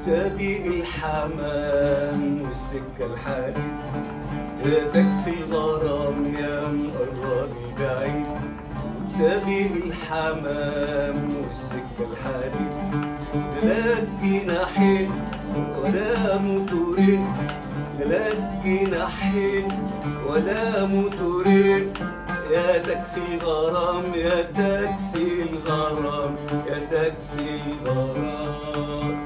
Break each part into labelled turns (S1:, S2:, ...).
S1: سابق الحمام والسكة الحديد يا تاكسي الغرام يا مقرب البعيد سابق الحمام والسكة الحديد لا جناحين ولا موتورين لا جناحين ولا موتورين يا تاكسي الغرام يا تاكسي الغرام يا تاكسي الغرام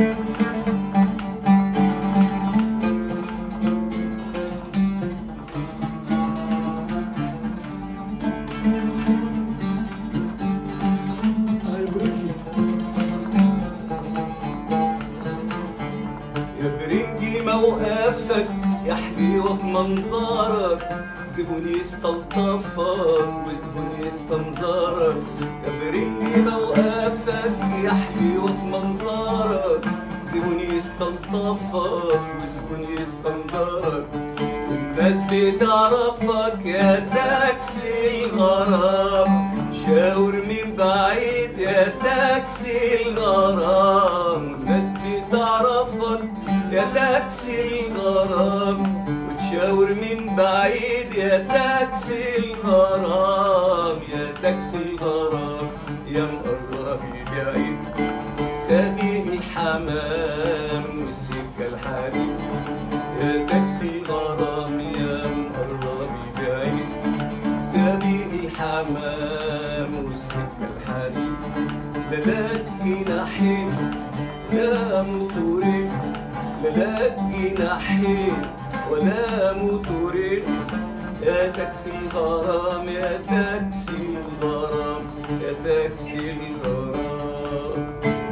S1: يا برنجي موقفك يا حليوة في منظرك زبون يستلطفك وزبون يستنظرك يا برنجي موقفك يا حليوة في منظرك زبون يستلطفك وزبون يستنظرك والناس بتعرفك يا تاكسي الغرام شاور من بعيد يا تاكسي الغرام والناس بتعرفك يا تاكسي الغرام وتشاور من بعيد يا تاكسي الغرام يا تاكسي الغرام يا مقرب البعيد سابق الحمام والسكة الحديد يا تاكسي الغرام يا مقرب البعيد سابق الحمام والسكة الحديد لا لا جناحين لا موتورين لا لا جناحين ولا موتورين يا تاكسي الغرام يا تاكسي الغرام يا تاكسي الغرام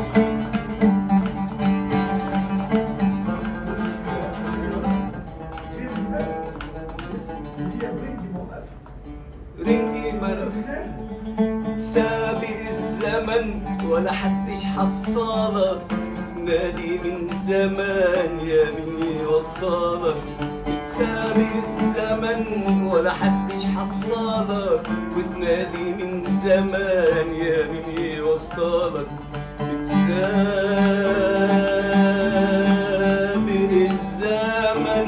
S1: رنجي مرة سابق الزمن ولا حدش حصالك نادي من زمان يا مين يوصلك بتسابق الزمن ولا حدش حصالك وتنادي من زمان يا مين يوصلك بتسابق الزمن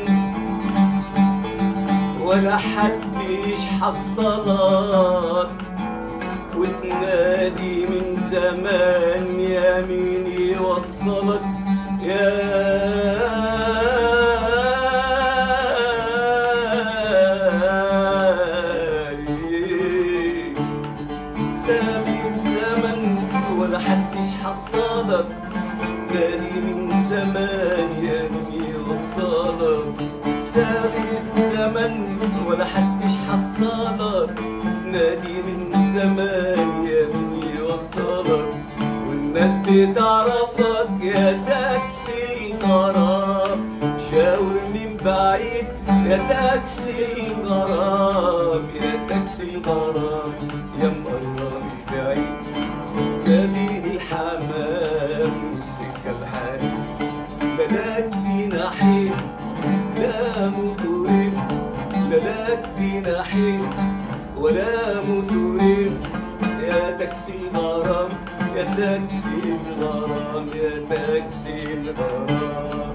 S1: ولا حدش حصلك وتنادي من زمان يا مين يوصلك يا سامي الزمن ولا حدش حصلك نادي من زمان يا مين يوصلك سابق الزمن ولا حدش حصلك نادي من زمان يا مين يوصلك والناس بتعرفك يا تاكسي الغرام شاور من بعيد يا تاكسي الغرام يا تاكسي الغرام يا مقرب البعيد سابق الحمام والسكة الحديد بلاك جناحين لا موتورين لا لا جناحين ولا موتورين يا تاكسي الغرام يا تاكسي الغرام يا تاكسي الغرام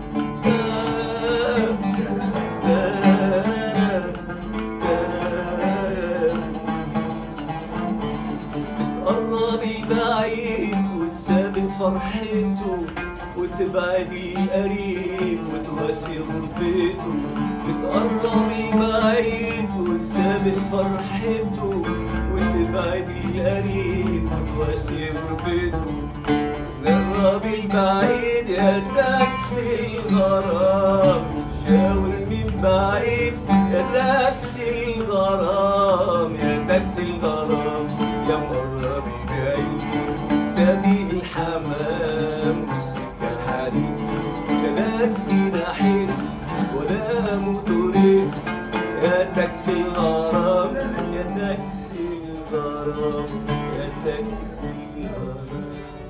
S1: تقرب البعيد وتسابق فرحته وتبعد القريب وتواسي غربته بتقرب البعيد وتسابق فرحته وتبعد القريب وتواسي غربته جرب البعيد يا تاكسي الغرام شاور من بعيد يا تاكسي الغرام يا تاكسي الغرام يا مقرب البعيد سابق الحمام والسكة الحديد لا لا جناحين ولا موتورين يا تاكسي الغرام يا تاكسي الغرام يا تاكسي الغرام